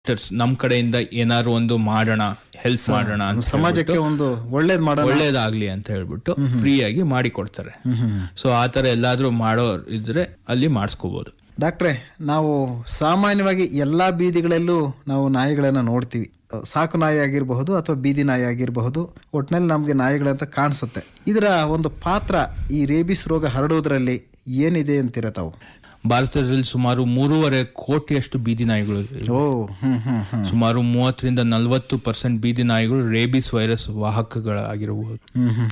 ನಮ್ ಕಡೆಯಿಂದ ಏನಾದ್ರು ಒಂದು ಮಾಡೋಣ ಹೆಲ್ಪ್ ಮಾಡೋಣ ಅಂತ ಸಮಾಜಕ್ಕೆ ಒಂದು ಒಳ್ಳೇದ್ ಮಾಡೋಣ ಒಳ್ಳೇದಾಗ್ಲಿ ಅಂತ ಹೇಳ್ಬಿಟ್ಟು ಫ್ರೀ ಆಗಿ ಮಾಡಿ ಕೊಡ್ತಾರೆ ಸೊ ಆತರ ಎಲ್ಲಾದ್ರೂ ಮಾಡೋ ಇದ್ರೆ ಅಲ್ಲಿ ಮಾಡಿಸ್ಕೋಬಹುದು ಡಾಕ್ಟ್ರೆ ನಾವು ಸಾಮಾನ್ಯವಾಗಿ ಎಲ್ಲಾ ಬೀದಿಗಳಲ್ಲೂ ನಾವು ನಾಯಿಗಳನ್ನ ನೋಡ್ತೀವಿ ಸಾಕು ನಾಯಿ ಆಗಿರಬಹುದು ಅಥವಾ ಬೀದಿ ನಾಯಿ ಆಗಿರಬಹುದು ಒಟ್ಟಿನಲ್ಲಿ ನಮಗೆ ನಾಯಿಗಳಂತ ಕಾಣಿಸುತ್ತೆ ಇದರ ಒಂದು ಪಾತ್ರ ಈ ರೇಬಿಸ್ ರೋಗ ಹರಡುವುದರಲ್ಲಿ ಏನಿದೆ ಅಂತೀರ ತಾವು ಭಾರತದಲ್ಲಿ ಸುಮಾರು ಮೂರುವರೆ ಕೋಟಿಯಷ್ಟು ಬೀದಿ ನಾಯಿಗಳು ಇವೆ. ಓ ಹ್ಮ್ ಹ್ಮ್ ಹ್ಮ್ ಸುಮಾರು ಮೂವತ್ತರಿಂದ ನಲವತ್ತು ಪರ್ಸೆಂಟ್ ಬೀದಿ ನಾಯಿಗಳು ರೇಬಿಸ್ ವೈರಸ್ ವಾಹಕಗಳಾಗಿರಬಹುದು ಹ್ಮ್ ಹ್ಮ್